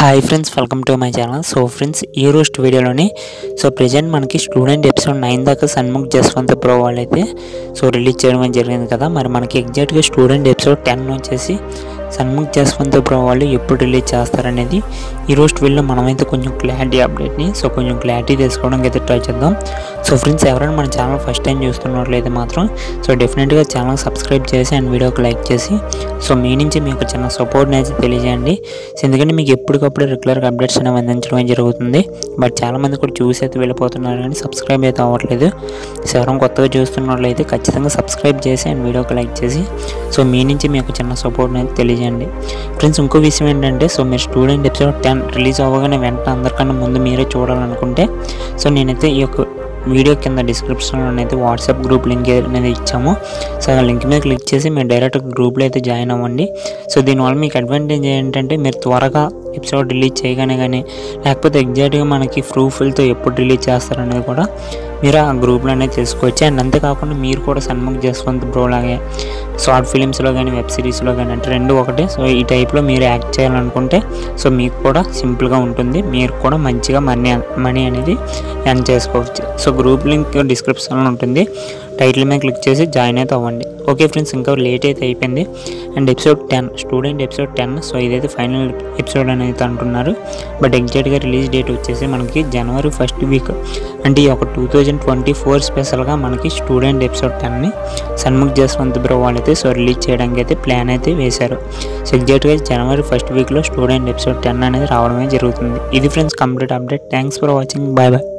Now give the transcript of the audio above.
hi friends welcome to my channel so friends ఈ రోజు వీడియోలోని సో ప్రజెంట్ మనకి స్టూడెంట్ ఎపిసోడ్ నైన్ దాకా సన్ముఖ్ జస్వంత్ ప్రో వాళ్ళైతే సో రిలీజ్ చేయడం అనేది జరిగింది కదా మరి మనకి ఎగ్జాక్ట్గా స్టూడెంట్ ఎపిసోడ్ టెన్ వచ్చేసి సన్ముఖ్ జస్వంత్ ప్రో వాళ్ళు ఎప్పుడు రిలీజ్ చేస్తారనేది ఈ రోజు వీడియోలో మనమైతే కొంచెం క్లారిటీ అప్డేట్ని సో కొంచెం క్లారిటీ తెలుసుకోవడానికి అయితే ట్రై చేద్దాం సో ఫ్రెండ్స్ ఎవరైనా మన ఛానల్ ఫస్ట్ టైం చూస్తున్నట్లయితే మాత్రం సో డెఫినెట్గా ఛానల్ సబ్స్క్రైబ్ చేసి అండ్ వీడియోకి లైక్ చేసి సో మీ నుంచి మీకు చిన్న సపోర్ట్ని అయితే తెలియజేయండి సో ఎందుకంటే మీకు ఎప్పటికప్పుడు రెగ్యులర్గా అప్డేట్స్ అనేవి అందించడం జరుగుతుంది బట్ చాలామంది కూడా చూసి అయితే వెళ్ళిపోతున్నారు కానీ సబ్స్క్రైబ్ అయితే అవ్వట్లేదు సో ఎవరైనా కొత్తగా చూస్తున్నట్లయితే ఖచ్చితంగా సబ్స్క్రైబ్ చేసి అండ్ వీడియోకి లైక్ చేసి సో మీ నుంచి మీకు చిన్న సపోర్ట్ని అయితే తెలియజేయండి ఫ్రెండ్స్ ఇంకో విషయం ఏంటంటే సో మీరు స్టూడెంట్ ఎపిసోడ్ టెన్ రిలీజ్ అవ్వగానే వెంటనే అందరికన్నా ముందు మీరే చూడాలనుకుంటే సో నేనైతే ఈ యొక్క వీడియో కింద డిస్క్రిప్షన్లో అయితే వాట్సాప్ గ్రూప్ లింక్ అనేది ఇచ్చాము సో ఆ లింక్ మీద క్లిక్ చేసి మీరు డైరెక్ట్ గ్రూప్లో అయితే జాయిన్ అవ్వండి సో దీనివల్ల మీకు అడ్వాంటేజ్ ఏంటంటే మీరు త్వరగా ఎపిసోడ్ రిలీజ్ చేయగానే కానీ లేకపోతే ఎగ్జాక్ట్గా మనకి ప్రూఫ్లతో ఎప్పుడు రిలీజ్ చేస్తారనేది కూడా మీరు ఆ గ్రూప్లో అనేది తెలుసుకోవచ్చు అండ్ అంతేకాకుండా మీరు కూడా సన్ముఖ్ జస్వంత్ బ్రో లాగే షార్ట్ ఫిలిమ్స్లో కానీ వెబ్ సిరీస్లో కానీ అంటే రెండు ఒకటే సో ఈ టైప్లో మీరు యాక్ట్ చేయాలనుకుంటే సో మీకు కూడా సింపుల్గా ఉంటుంది మీరు కూడా మంచిగా మనీ మనీ అనేది ఎర్న్ చేసుకోవచ్చు సో గ్రూప్ లింక్ డిస్క్రిప్షన్లో ఉంటుంది టైటిల్ మీద క్లిక్ చేసి జాయిన్ అయితే అవ్వండి ఓకే ఫ్రెండ్స్ ఇంకా లేట్ అయితే అయిపోయింది and episode ten student episode ten so ఇదైతే ఫైనల్ ఎపిసోడ్ అనేది అంటున్నారు బట్ ఎగ్జాక్ట్గా రిలీజ్ డేట్ వచ్చేసి మనకి జనవరి ఫస్ట్ వీక్ అంటే ఈ ఒక టూ థౌజండ్ ట్వంటీ ఫోర్ స్పెషల్గా మనకి స్టూడెంట్ ఎపిసోడ్ టెన్ని సన్ముఖ్ జస్వంత్ బ్రో వాళ్ళైతే సో రిలీజ్ చేయడానికి అయితే ప్లాన్ అయితే వేశారు సో ఎగ్జాక్ట్గా జనవరి ఫస్ట్ వీక్లో స్టూడెంట్ ఎపిసోడ్ టెన్ అనేది రావడమే జరుగుతుంది ఇది friends complete update thanks for watching bye bye